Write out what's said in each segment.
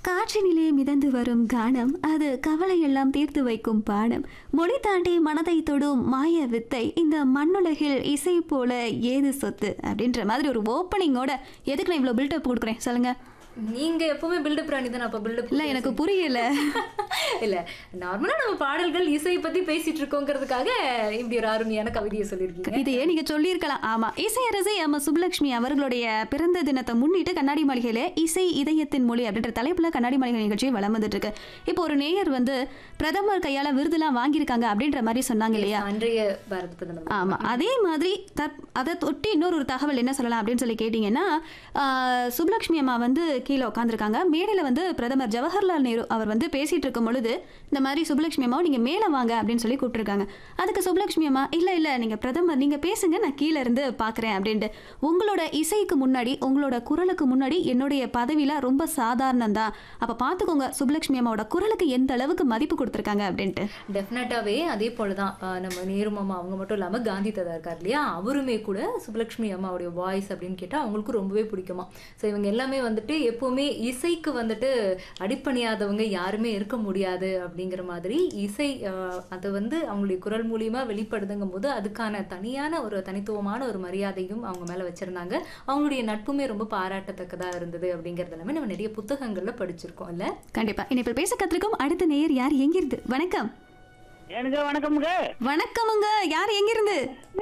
காற்றினிலே மிதந்து வரும் கானம் அது கவலையெல்லாம் தீர்த்து வைக்கும் பானம் மொழி தாண்டி மனதை தொடும் மாய வித்தை இந்த மண்ணுலகில் இசை போல ஏது சொத்து அப்படின்ற மாதிரி ஒரு ஓப்பனிங்கோட எதுக்கு நான் இவ்வளோ பில்டப் கொடுக்குறேன் சொல்லுங்க நீங்க எப்பவுமே பில்டப் ராணி தான் அப்ப பில்டப் இல்லை எனக்கு புரியல இல்ல நார்மலா நம்ம பாடல்கள் இசை பத்தி பேசிட்டு இருக்கோங்கிறதுக்காக இப்படி ஒரு அருமையான கவிதையை சொல்லியிருக்கீங்க இதையே நீங்க சொல்லியிருக்கலாம் ஆமா இசையரசி எம் சுப்புலட்சுமி அவர்களுடைய பிறந்த தினத்தை முன்னிட்டு கண்ணாடி மாளிகையில இசை இதயத்தின் மொழி அப்படின்ற தலைப்புல கண்ணாடி மாளிகை நிகழ்ச்சி வலம் வந்துட்டு இருக்கு இப்போ ஒரு நேயர் வந்து பிரதமர் கையால விருதுலாம் வாங்கியிருக்காங்க அப்படின்ற மாதிரி சொன்னாங்க இல்லையா அன்றைய பாரத பிரதமர் ஆமா அதே மாதிரி தற் அதை தொட்டி இன்னொரு ஒரு தகவல் என்ன சொல்லலாம் அப்படின்னு சொல்லி கேட்டிங்கன்னா ஆஹ், சுப்புலட்சுமி அம்மா வந்து கீழே உட்காந்துருக்காங்க மேடையில் வந்து பிரதமர் ஜவஹர்லால் நேரு அவர் வந்து பேசிட்டு இருக்கும் பொழுது இந்த மாதிரி சுப்புலட்சுமி அம்மாவை நீங்கள் மேலே வாங்க அப்படின்னு சொல்லி கூப்பிட்டுருக்காங்க அதுக்கு சுப்புலட்சுமி அம்மா இல்லை இல்லை நீங்கள் பிரதமர் நீங்கள் பேசுங்க நான் கீழே இருந்து பார்க்குறேன் அப்படின்ட்டு உங்களோட இசைக்கு முன்னாடி உங்களோட குரலுக்கு முன்னாடி என்னுடைய பதவியில் ரொம்ப சாதாரணம் தான் அப்போ பார்த்துக்கோங்க சுப்புலட்சுமி அம்மாவோட குரலுக்கு எந்த அளவுக்கு மதிப்பு கொடுத்துருக்காங்க அப்படின்ட்டு டெஃபினட்டாவே அதே போலதான் ஆஹ் நம்ம நேரு மாமா அவங்க மட்டும் இல்லாம காந்தி தாத்தா இருக்கார் இல்லையா அவருமே கூட சுப்புலட்சுமி அம்மாவுடைய வாய்ஸ் அப்படின்னு கேட்டா அவங்களுக்கு ரொம்பவே பிடிக்குமா ஸோ இவங்க எல்லாமே வந்துட்டு எப்பவுமே இசைக்கு வந்துட்டு அடிப்பணியாதவங்க யாருமே இருக்க முடியாது அப்படிங்கிற மாதிரி இசை ஆஹ் அது வந்து அவங்களுடைய குரல் மூலியமா வெளிப்படுதுங்கும் போது அதுக்கான தனியான ஒரு தனித்துவமான ஒரு மரியாதையும் அவங்க மேல வச்சிருந்தாங்க அவங்களுடைய நட்புமே ரொம்ப பாராட்டத்தக்கதா இருந்தது அப்படிங்கிறது எல்லாமே நம்ம நிறைய புத்தகங்கள்ல படிச்சிருக்கோம் இல்ல கண்டிப்பா இனிப்பில் பேச கத்திருக்கும் அடுத்த நேயர் யார் எங்கிருந்து வணக்கம் எனக்கு வணக்கம்ங்க வணக்கமுங்க யார் எங்கிருந்து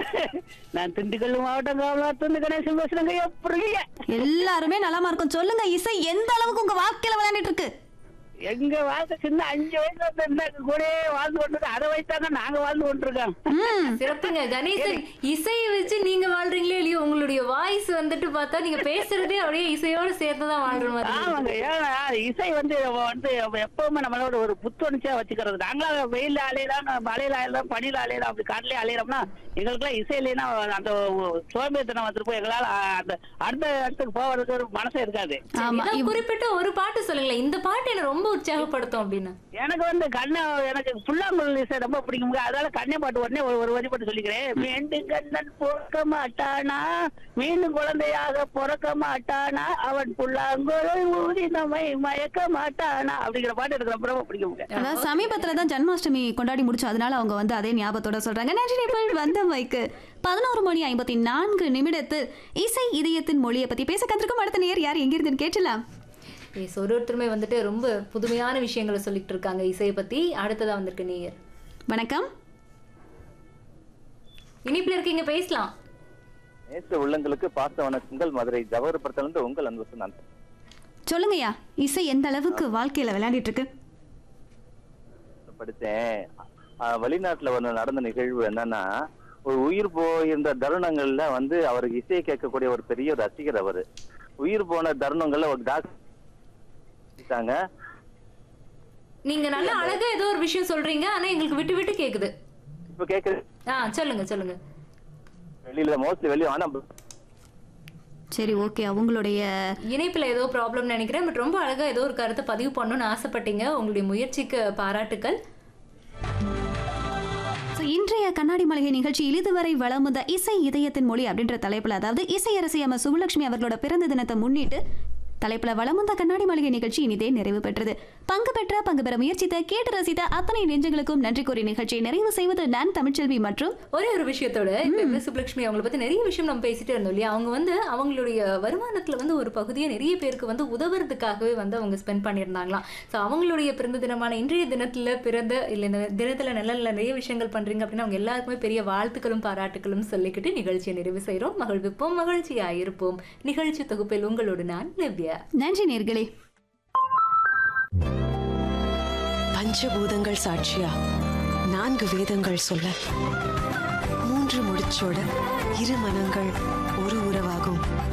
நான் திண்டுக்கல் மாவட்டம் காவலாத்துந்து கணேசன் பேசுறேங்க எப்படி எல்லாருமே நலமா இருக்கும் சொல்லுங்க இசை எந்த அளவுக்கு உங்க வாழ்க்கையில விளையாண்டுட்டு இருக்கு எங்க வாழ்க்கை சின்ன அஞ்சு வயசுல இருந்து இந்த கூட வாழ்ந்து கொண்டு அதை வைத்தாங்க நாங்க வாழ்ந்து கொண்டிருக்கோம் ம், சிறப்புங்க கணேசன் இசையை வச்சு நீங்க வாழ்றீங்களோ இல்லையோ உங்களுடைய வாய்ஸ் வந்துட்டு பார்த்தா நீங்க பேசுறதே அப்படியே இசையோட சேர்த்து தான் வாழ்ற மாதிரி இருக்கு. ஆமாங்க ஏன்னா இசை வந்து வந்து எப்பவுமே நம்மளோட ஒரு புத்துணர்ச்சியா வச்சுக்கிறது நாங்களா வெயில்ல அலையலாம் மழையில அலையலாம் பனியில அலையலாம் அப்படி கடலே அலையறோம்னா எங்களுக்குலாம் இசை இல்லைன்னா அந்த சோம்பேத்தனம் வந்துருப்போம் எங்களால அந்த அடுத்த இடத்துக்கு போவதுக்கு ஒரு மனசே இருக்காது ஆமா ஏதாவது இவ்- குறிப்பிட்ட ஒரு பாட்டு சொல்லுங்களேன் இந்த பாட்டு என்ன ரொம்ப உற்சாகப்படுத்தும் அப்படின்னு எனக்கு வந்து கண்ண எனக்கு புல்லாங்குழல் இசை ரொம்ப பிடிக்குங்க அதனால கண்ணை பாட்டு உடனே ஒரு ஒரு வரி பாட்டு சொல்லிக்கிறேன் மீண்டும் கண்ணன் பிறக்க மாட்டானா மீண்டும் குழந்தையாக பிறக்க மாட்டானா அவன் புல்லாங்குழல் ஊதி நம்மை மயக்க மாட்டானா அப்படிங்கிற பாட்டு எனக்கு ரொம்ப ரொம்ப பிடிக்குங்க அதாவது சமீபத்துல தான் ஜன்மாஷ்டமி கொண்டாடி முடிச்சோம் அதனால அவங்க வந்து அதே ஞாபகத்தோட சொல்றாங்க நன்றி நேபிள் வந்த மைக்கு பதினோரு மணி ஐம்பத்தி நான்கு நிமிடத்தில் இசை இதயத்தின் மொழியை பத்தி பேச கத்திருக்கும் அடுத்த நேயர் யார் எங்கிருந்துன்னு கேட்டலாம் எஸ் ஒரு ஒருத்தருமே வந்துட்டு ரொம்ப புதுமையான விஷயங்களை சொல்லிட்டு இருக்காங்க இசையை பத்தி அடுத்ததா வந்திருக்கு நேயர் வணக்கம் இனிப்புல இருக்கீங்க பேசலாம் நேச உள்ளங்களுக்கு பாச வணக்கங்கள் மதுரை ஜவஹர்புரத்திலிருந்து உங்கள் அன்பு நான் சொல்லுங்கய்யா இசை எந்த அளவுக்கு வாழ்க்கையில விளையாடிட்டு இருக்கு படித்தேன் ஆஹ் வெளிநாட்டுல வந்து நடந்த நிகழ்வு என்னன்னா ஒரு உயிர் போயிருந்த தருணங்கள்ல வந்து அவருக்கு இசையை கேட்கக்கூடிய ஒரு பெரிய ஒரு ரசிகர் அவரு உயிர் போன தருணங்கள்ல ஒரு டாக்டர் நீங்க நல்லா அழகா ஏதோ ஒரு விஷயம் சொல்றீங்க ஆனா எங்களுக்கு விட்டு விட்டு கேக்குது இப்ப கேக்குது ஆ சொல்லுங்க சொல்லுங்க வெளியில மோஸ்ட்லி வெளியே ஆனா சரி ஓகே அவங்களுடைய இணைப்புல ஏதோ ப்ராப்ளம் நினைக்கிறேன் பட் ரொம்ப அழகா ஏதோ ஒரு கருத்தை பதிவு பண்ணணும்னு ஆசைப்பட்டீங்க உங்களுடைய முயற்சிக்கு பாராட்டுக்கள் So, இன்றைய கண்ணாடி மளிகை நிகழ்ச்சியில் இதுவரை வளம் வந்த இசை இதயத்தின் மொழி அப்படின்ற தலைப்புல அதாவது இசையரசி அம்மா சுகுலட்சுமி அவர்களோட பிறந்த தினத்தை முன்னிட்டு தலைப்புல வளம் வந்த கண்ணாடி மளிகை நிகழ்ச்சி இனிதே நிறைவு பெற்றது பங்கு பெற்ற பங்கு பெற முயற்சித்த கேட்டு ரசித்த அத்தனை நெஞ்சங்களுக்கும் நன்றி கூறி நிகழ்ச்சியை நிறைவு செய்வது நான் தமிழ்ச்செல்வி மற்றும் ஒரே ஒரு விஷயத்தோட இப்ப எப்படி சுப்லட்சுமி அவங்கள பத்தி நிறைய விஷயம் நம்ம பேசிட்டு இருந்தோம் இல்லையா அவங்க வந்து அவங்களுடைய வருமானத்துல வந்து ஒரு பகுதியை நிறைய பேருக்கு வந்து உதவுறதுக்காகவே வந்து அவங்க ஸ்பெண்ட் பண்ணியிருந்தாங்களாம் ஸோ அவங்களுடைய பிறந்த தினமான இன்றைய தினத்துல பிறந்த இல்லை இந்த தினத்துல நல்ல நல்ல நிறைய விஷயங்கள் பண்றீங்க அப்படின்னா அவங்க எல்லாருக்குமே பெரிய வாழ்த்துக்களும் பாராட்டுகளும் சொல்லிக்கிட்டு நிகழ்ச்சியை நிறைவு செய்றோம் மகிழ்விப்போம் மகிழ்ச்சியா இருப்போம் நிகழ்ச்சி தொகுப்பில் உங்களோடு நான் நிவ்யா நன்றி நேர்களே பஞ்சபூதங்கள் சாட்சியா நான்கு வேதங்கள் சொல்ல மூன்று முடிச்சோட இரு மனங்கள் ஒரு உறவாகும்